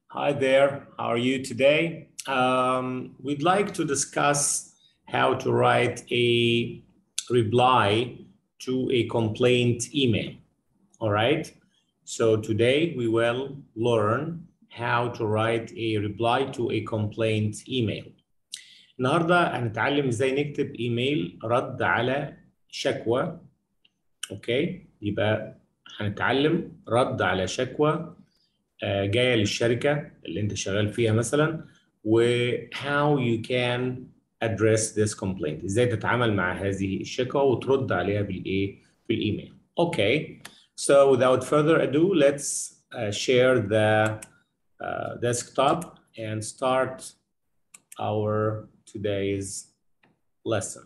Hi there, how are you today? Um, we'd like to discuss how to write a reply to a complaint email. All right, so today we will learn how to write a reply to a complaint email. النهارده هنتعلم ازاي نكتب ايميل رد على شكوى اوكي يبقى هنتعلم رد على شكوى آه، جايه للشركه اللي انت شغال فيها مثلا و how you can address this complaint ازاي تتعامل مع هذه الشكوى وترد عليها بالايه بالايميل اوكي so without further ado let's uh, share the uh, desktop and start our today's lesson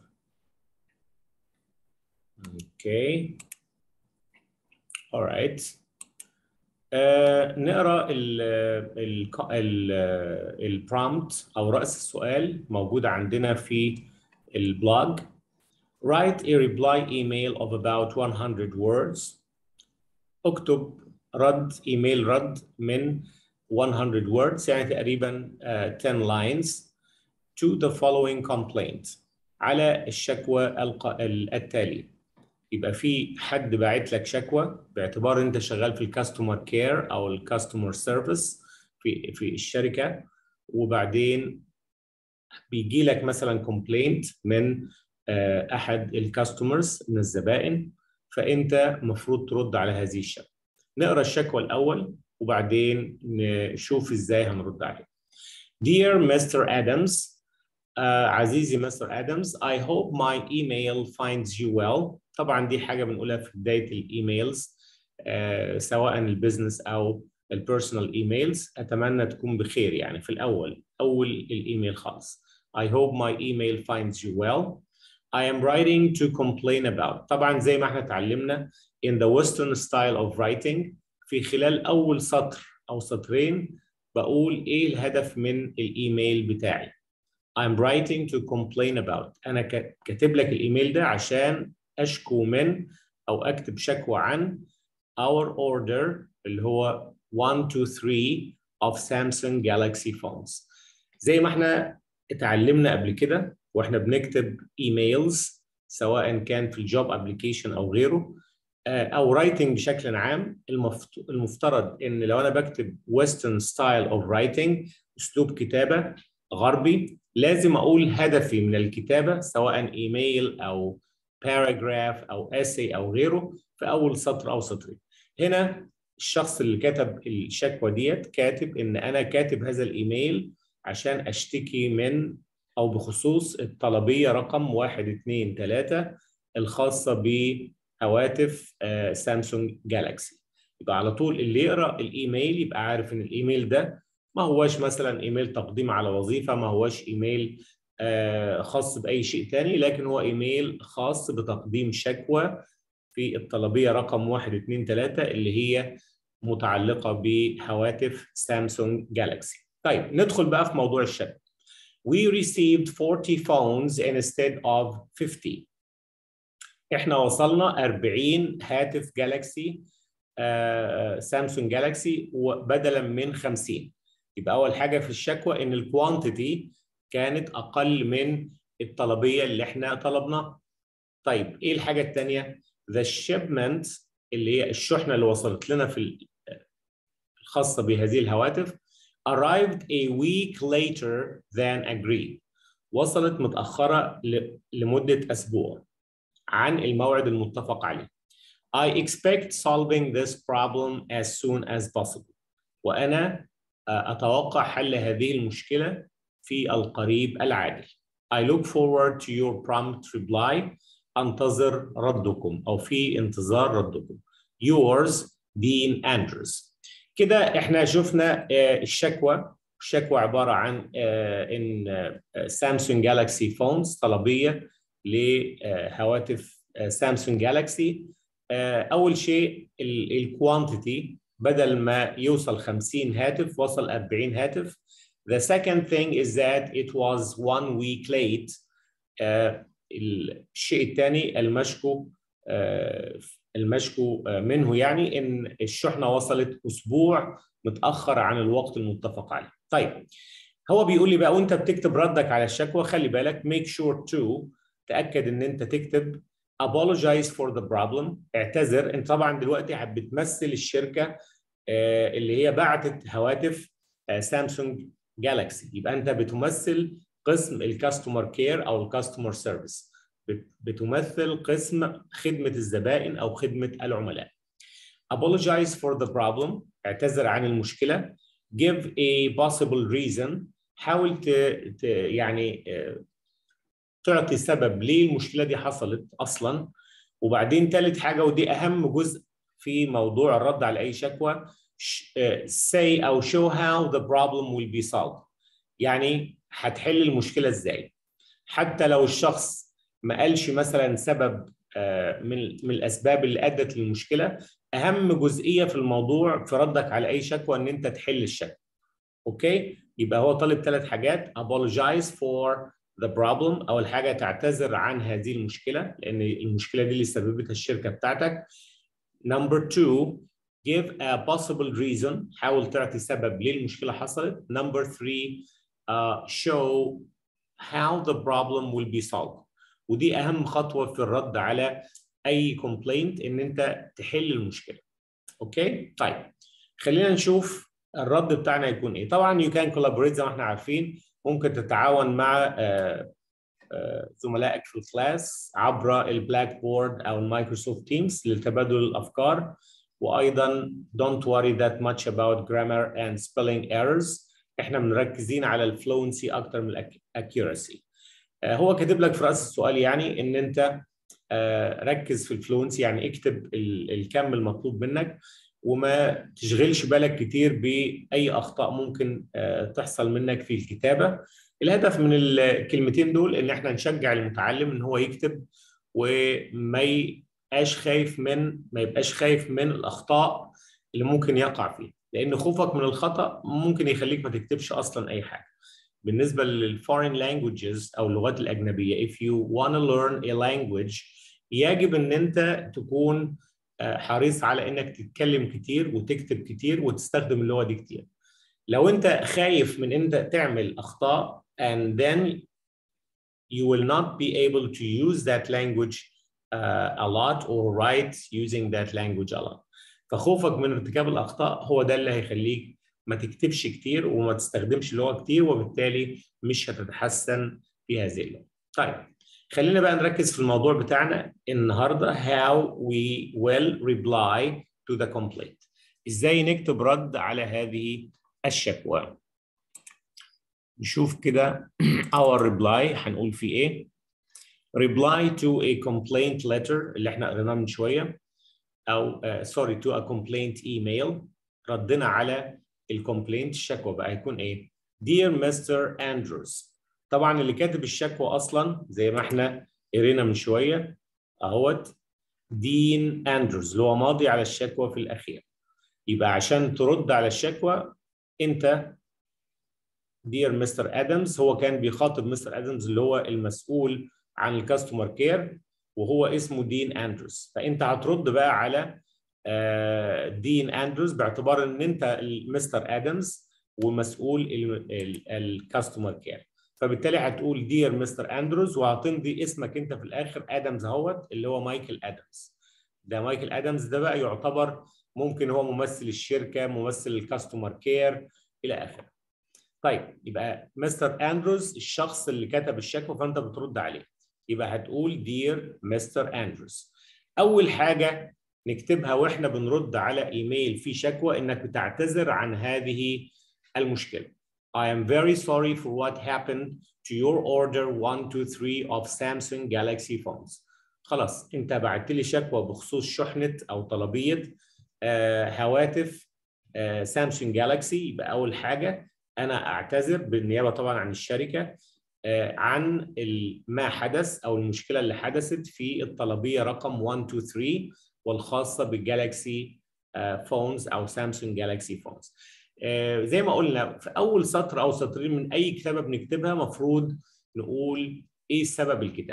okay all right آه نقرا ال ال ال البرومبت او راس السؤال موجود عندنا في البلوج write a reply email of about 100 words اكتب رد ايميل رد من 100 words يعني تقريبا uh, 10 lines to the following complaint على الشكوى الق- التالية يبقى في حد باعت لك شكوى باعتبار انت شغال في الكاستمر كير او الكاستمر سيرفيس في في الشركه وبعدين بيجي لك مثلا كومبلينت من آه، احد الكاستمرز من الزبائن فانت المفروض ترد على هذه الشكوى نقرا الشكوى الاول وبعدين نشوف ازاي هنرد عليها Dear Mr. Adams uh, عزيزي مستر ادمز I hope my email finds you well طبعا دي حاجه بنقولها في بدايه الايميلز uh, سواء البيزنس او البيرسونال ايميلز اتمنى تكون بخير يعني في الاول اول الايميل خالص I hope my email finds you well I am writing to complain about طبعا زي ما احنا اتعلمنا in the western style of writing في خلال اول سطر او سطرين بقول ايه الهدف من الايميل بتاعي I'm writing to complain about أنا ك- كاتب لك الإيميل ده عشان أشكو من أو أكتب شكوى عن our order اللي هو 1 2 3 of Samsung Galaxy phones زي ما احنا اتعلمنا قبل كده واحنا بنكتب ايميلز سواء كان في الجوب ابلكيشن او غيره آه، او رايتنج بشكل عام المفت- المفترض ان لو انا بكتب western style of writing اسلوب كتابه غربي لازم اقول هدفي من الكتابه سواء ايميل او باراجراف او اسي او غيره في اول سطر او سطرين هنا الشخص اللي كتب الشكوى ديت كاتب ان انا كاتب هذا الايميل عشان اشتكي من او بخصوص الطلبيه رقم 1 2 3 الخاصه بهواتف آه، سامسونج جالاكسي يبقى على طول اللي يقرا الايميل يبقى عارف ان الايميل ده ما هواش مثلا ايميل تقديم على وظيفه ما هواش ايميل آه، خاص باي شيء تاني لكن هو ايميل خاص بتقديم شكوى في الطلبيه رقم 1 2 3 اللي هي متعلقه بهواتف سامسونج جالاكسي. طيب ندخل بقى في موضوع الشكوى. We received 40 phones instead of 50. احنا وصلنا 40 هاتف جالاكسي آه، سامسونج جالاكسي بدلا من 50 يبقى اول حاجه في الشكوى ان الكوانتيتي كانت اقل من الطلبيه اللي احنا طلبناها طيب ايه الحاجه الثانيه the shipment اللي هي الشحنه اللي وصلت لنا في ال- الخاصه بهذه الهواتف arrived a week later than agreed وصلت متاخره ل- لمده اسبوع عن الموعد المتفق عليه I expect solving this problem as soon as possible وانا آه، اتوقع حل هذه المشكله في القريب العاجل I look forward to your prompt reply انتظر ردكم او في انتظار ردكم yours Dean Andrews كده احنا شفنا آه، الشكوى الشكوى عباره عن آه، ان سامسونج جالاكسي فونز طلبيه لهواتف سامسونج جالاكسي اول شيء الكوانتيتي بدل ما يوصل 50 هاتف وصل 40 هاتف The second thing is that it was one week late. Uh, الشيء الثاني المشكو المشكو منه يعني ان الشحنه وصلت اسبوع متاخر عن الوقت المتفق عليه. طيب هو بيقول لي بقى وانت بتكتب ردك على الشكوى خلي بالك make sure to تاكد ان انت تكتب apologize for the problem اعتذر انت طبعا دلوقتي بتمثل الشركه اللي هي بعتت هواتف سامسونج جالاكسي يبقى انت بتمثل قسم الكاستمر كير او الكاستمر سيرفيس بتمثل قسم خدمه الزبائن او خدمه العملاء apologize for the problem اعتذر عن المشكله give a possible reason حاول ت... ت... يعني تعطي سبب ليه المشكله دي حصلت اصلا وبعدين ثالث حاجه ودي اهم جزء في موضوع الرد على اي شكوى say او show how the problem will be solved يعني هتحل المشكله ازاي حتى لو الشخص ما قالش مثلا سبب من من الاسباب اللي ادت للمشكله اهم جزئيه في الموضوع في ردك على اي شكوى ان انت تحل الشكوى اوكي يبقى هو طالب ثلاث حاجات apologize for the problem اول حاجه تعتذر عن هذه المشكله لان المشكله دي اللي سببتها الشركه بتاعتك number two give a possible reason حاول تعطي سبب ليه المشكله حصلت number three uh, show how the problem will be solved ودي اهم خطوه في الرد على اي كومبلينت ان انت تحل المشكله اوكي طيب خلينا نشوف الرد بتاعنا يكون ايه طبعا يو كان كولابوريت زي ما احنا عارفين ممكن تتعاون مع زملائك في الكلاس عبر البلاك بورد او المايكروسوفت تيمز لتبادل الافكار وايضا don't worry that much about grammar and spelling errors احنا مركزين على الفلونسي اكتر من الاكيورسي هو كاتب لك في راس السؤال يعني ان انت ركز في الفلونسي يعني اكتب الكم المطلوب منك وما تشغلش بالك كتير باي اخطاء ممكن تحصل منك في الكتابه الهدف من الكلمتين دول ان احنا نشجع المتعلم ان هو يكتب وما يبقاش خايف من ما يبقاش خايف من الاخطاء اللي ممكن يقع فيها لان خوفك من الخطا ممكن يخليك ما تكتبش اصلا اي حاجه بالنسبه للفورين لانجويجز او اللغات الاجنبيه if you want to learn a language يجب ان انت تكون حريص على انك تتكلم كتير وتكتب كتير وتستخدم اللغه دي كتير لو انت خايف من انت تعمل اخطاء and then you will not be able to use that language uh, a lot or write using that language a lot فخوفك من ارتكاب الاخطاء هو ده اللي هيخليك ما تكتبش كتير وما تستخدمش اللغه كتير وبالتالي مش هتتحسن في هذه اللغه. طيب خلينا بقى نركز في الموضوع بتاعنا النهارده how we will reply to the complaint. ازاي نكتب رد على هذه الشكوى. نشوف كده our reply هنقول فيه ايه. reply to a complaint letter اللي احنا قريناه من شويه او uh, sorry to a complaint email ردنا على الكومبلينت الشكوى بقى هيكون ايه؟ Dear Mr. Andrews طبعا اللي كاتب الشكوى اصلا زي ما احنا قرينا من شويه اهوت دين اندروز اللي هو ماضي على الشكوى في الاخير يبقى عشان ترد على الشكوى انت دير مستر ادمز هو كان بيخاطب مستر ادمز اللي هو المسؤول عن الكاستمر كير وهو اسمه دين اندروز فانت هترد بقى على دين اندروز باعتبار ان انت مستر ادمز ومسؤول الكاستمر كير فبالتالي هتقول دير مستر اندروز وهتمضي اسمك انت في الاخر ادمز اهوت اللي هو مايكل ادمز ده مايكل ادمز ده بقى يعتبر ممكن هو ممثل الشركه ممثل الكاستمر كير الى اخره طيب يبقى مستر اندروز الشخص اللي كتب الشكوى فانت بترد عليه يبقى هتقول دير مستر اندروز اول حاجه نكتبها واحنا بنرد على ايميل فيه شكوى انك بتعتذر عن هذه المشكله. I am very sorry for what happened to your order 123 of Samsung Galaxy phones. خلاص انت بعت لي شكوى بخصوص شحنه او طلبيه آه هواتف آه سامسونج جالاكسي يبقى اول حاجه انا اعتذر بالنيابه طبعا عن الشركه آه عن ما حدث او المشكله اللي حدثت في الطلبيه رقم 123 والخاصه بالجالكسي فونز او سامسونج جالكسي فونز زي ما قلنا في اول سطر او سطرين من اي كتابه بنكتبها مفروض نقول ايه سبب الكتابه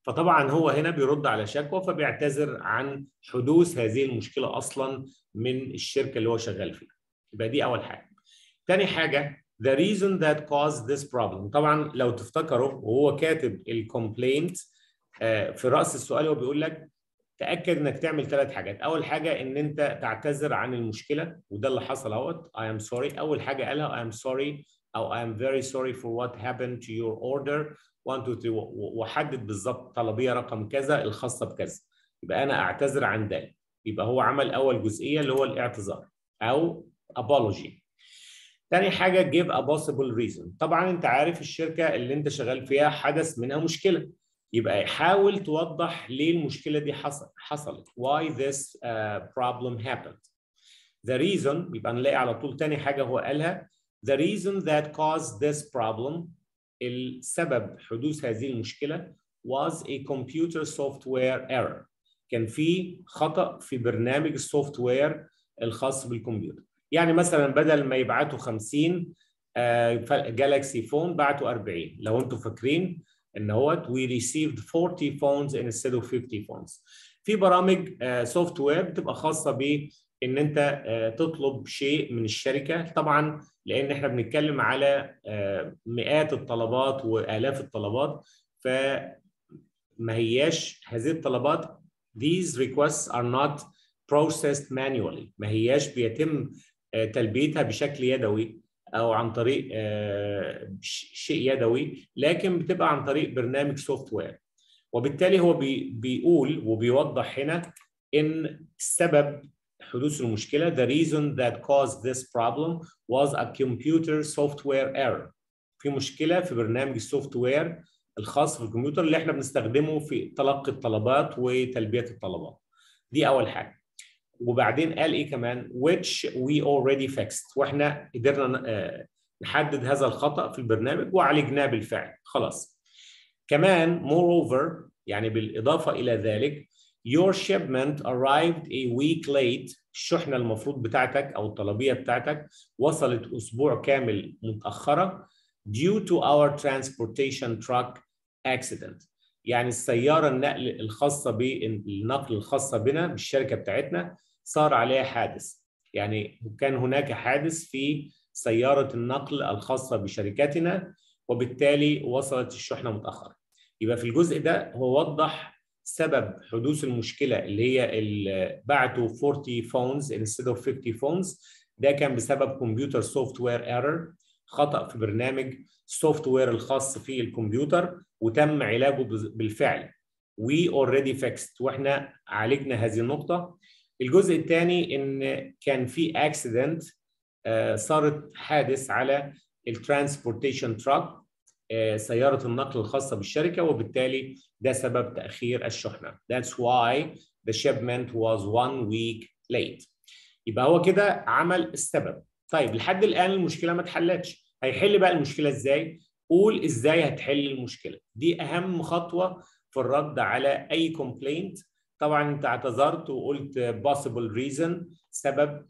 فطبعا هو هنا بيرد على شكوى فبيعتذر عن حدوث هذه المشكله اصلا من الشركه اللي هو شغال فيها يبقى دي اول حاجه تاني حاجه the reason that caused this problem طبعا لو تفتكروا وهو كاتب الكومبلينت في راس السؤال هو بيقول لك تاكد انك تعمل ثلاث حاجات اول حاجه ان انت تعتذر عن المشكله وده اللي حصل اهوت I am sorry اول حاجه قالها I am sorry او I am very sorry for what happened to your order 1 2 3 وحدد بالظبط طلبيه رقم كذا الخاصه بكذا يبقى انا اعتذر عن ذلك يبقى هو عمل اول جزئيه اللي هو الاعتذار او apology تاني حاجه give a possible reason طبعا انت عارف الشركه اللي انت شغال فيها حدث منها مشكله يبقى حاول توضح ليه المشكله دي حصل حصلت why this uh, problem happened the reason يبقى نلاقي على طول تاني حاجه هو قالها the reason that caused this problem السبب حدوث هذه المشكله was a computer software error كان في خطا في برنامج السوفت وير الخاص بالكمبيوتر يعني مثلا بدل ما يبعتوا 50 جالكسي فون بعتوا 40 لو انتم فاكرين ان هو we received 40 phones instead of 50 phones في برامج سوفت وير بتبقى خاصه ب ان انت تطلب شيء من الشركه طبعا لان احنا بنتكلم على مئات الطلبات والاف الطلبات فما هياش هذه الطلبات these requests are not processed manually ما هياش بيتم تلبيتها بشكل يدوي او عن طريق شيء يدوي لكن بتبقى عن طريق برنامج سوفت وير وبالتالي هو بي بيقول وبيوضح هنا ان السبب حدوث المشكله the reason that caused this problem was a computer software error في مشكله في برنامج السوفت وير الخاص بالكمبيوتر اللي احنا بنستخدمه في تلقي الطلبات وتلبيه الطلبات دي اول حاجه وبعدين قال ايه كمان which we already fixed واحنا قدرنا نحدد هذا الخطا في البرنامج وعالجناه بالفعل خلاص كمان moreover يعني بالاضافه الى ذلك your shipment arrived a week late الشحنه المفروض بتاعتك او الطلبيه بتاعتك وصلت اسبوع كامل متاخره due to our transportation truck accident يعني السياره النقل الخاصه بالنقل الخاصه بنا بالشركه بتاعتنا صار عليها حادث يعني كان هناك حادث في سياره النقل الخاصه بشركتنا وبالتالي وصلت الشحنه متاخره يبقى في الجزء ده هو وضح سبب حدوث المشكله اللي هي اللي بعتوا 40 phones instead of 50 phones ده كان بسبب كمبيوتر سوفت وير ايرور خطا في برنامج السوفت وير الخاص في الكمبيوتر وتم علاجه بالفعل we already fixed واحنا عالجنا هذه النقطه الجزء الثاني ان كان في اكسيدنت صارت حادث على الترانسبورتيشن تراك سياره النقل الخاصه بالشركه وبالتالي ده سبب تاخير الشحنه that's why the shipment was one week late يبقى هو كده عمل السبب طيب لحد الان المشكله ما اتحلتش هيحل بقى المشكله ازاي قول ازاي هتحل المشكله دي اهم خطوه في الرد على اي كومبلينت طبعا انت اعتذرت وقلت possible reason سبب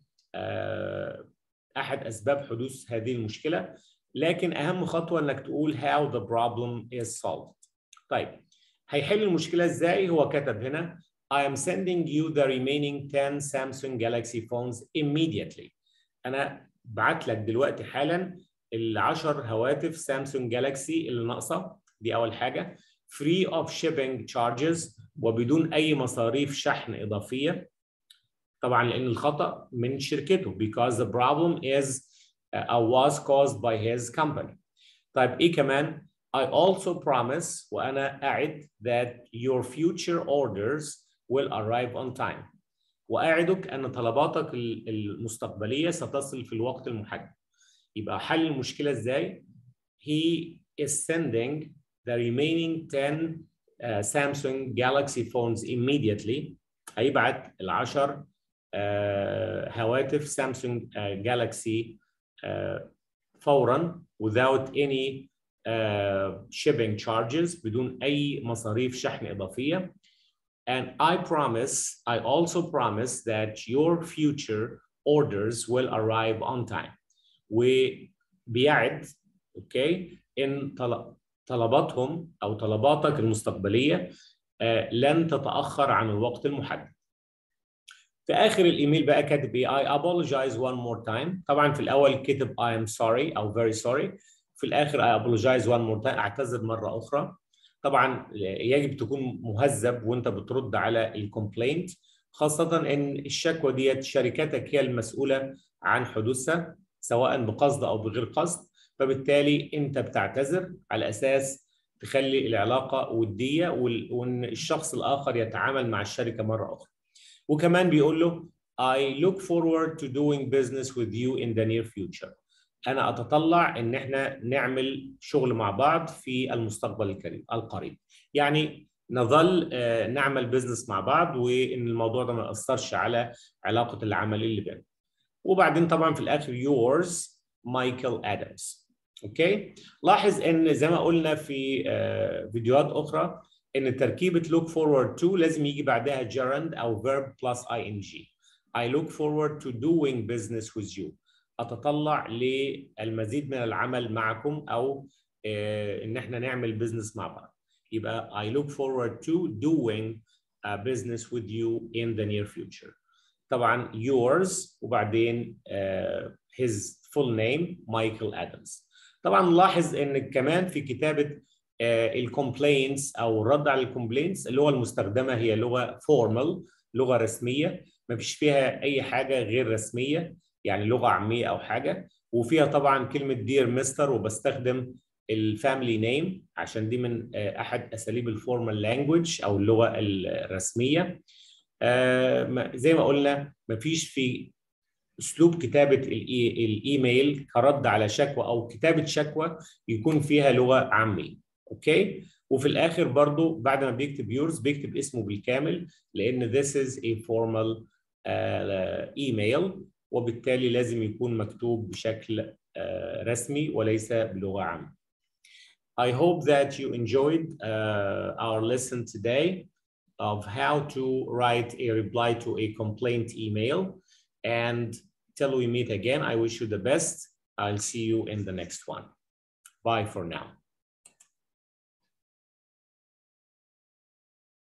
احد اسباب حدوث هذه المشكله لكن اهم خطوه انك تقول how the problem is solved طيب هيحل المشكله ازاي هو كتب هنا I am sending you the remaining 10 Samsung Galaxy phones immediately انا بعت لك دلوقتي حالا العشر هواتف سامسونج جالاكسي اللي ناقصه دي اول حاجه free of shipping charges وبدون اي مصاريف شحن اضافيه طبعا لان الخطا من شركته because the problem is uh, was caused by his company طيب ايه كمان I also promise وانا اعد that your future orders will arrive on time واعدك ان طلباتك المستقبليه ستصل في الوقت المحدد يبقى حل المشكله ازاي he is sending the remaining 10 uh, Samsung Galaxy phones immediately هيبعت العشر uh, هواتف سامسونج uh, جالاكسي uh, فورا without any uh, shipping charges بدون اي مصاريف شحن اضافيه and I promise I also promise that your future orders will arrive on time وبيعد اوكي ان طلب طلباتهم او طلباتك المستقبليه آه، لن تتاخر عن الوقت المحدد في اخر الايميل بقى كاتب ايه I apologize one more time طبعا في الاول كتب I am sorry او very sorry في الاخر I apologize one more time اعتذر مره اخرى طبعا يجب تكون مهذب وانت بترد على الكومبلينت خاصه ان الشكوى ديت شركتك هي المسؤوله عن حدوثها سواء بقصد او بغير قصد فبالتالي انت بتعتذر على اساس تخلي العلاقه وديه وان الشخص الاخر يتعامل مع الشركه مره اخرى وكمان بيقول له I look forward to doing business with you in the near future. أنا أتطلع إن إحنا نعمل شغل مع بعض في المستقبل القريب القريب. يعني نظل نعمل بزنس مع بعض وإن الموضوع ده ما يأثرش على علاقة العمل اللي بيننا. وبعدين طبعا في الآخر yours مايكل آدمز. أوكي؟ لاحظ إن زي ما قلنا في فيديوهات أخرى ان تركيبه look forward to لازم يجي بعدها gerund او verb plus ing. I look forward to doing business with you. اتطلع للمزيد من العمل معكم او ان احنا نعمل بزنس مع بعض. يبقى I look forward to doing a business with you in the near future. طبعا yours وبعدين uh, his full name مايكل ادمز. طبعا نلاحظ ان كمان في كتابه الكومبلينتس او الرد على الكومبلينتس اللغه المستخدمه هي لغه فورمال لغه رسميه ما فيش فيها اي حاجه غير رسميه يعني لغه عاميه او حاجه وفيها طبعا كلمه دير مستر وبستخدم الفاميلي نيم عشان دي من احد اساليب الفورمال لانجوج او اللغه الرسميه زي ما قلنا ما فيش في اسلوب كتابه الايميل كرد على شكوى او كتابه شكوى يكون فيها لغه عاميه اوكي وفي الاخر برضو بعد ما بيكتب يورز بيكتب اسمه بالكامل لان this is a formal uh, email وبالتالي لازم يكون مكتوب بشكل uh, رسمي وليس بلغه عامه. I hope that you enjoyed uh, our lesson today of how to write a reply to a complaint email and till we meet again I wish you the best I'll see you in the next one. Bye for now.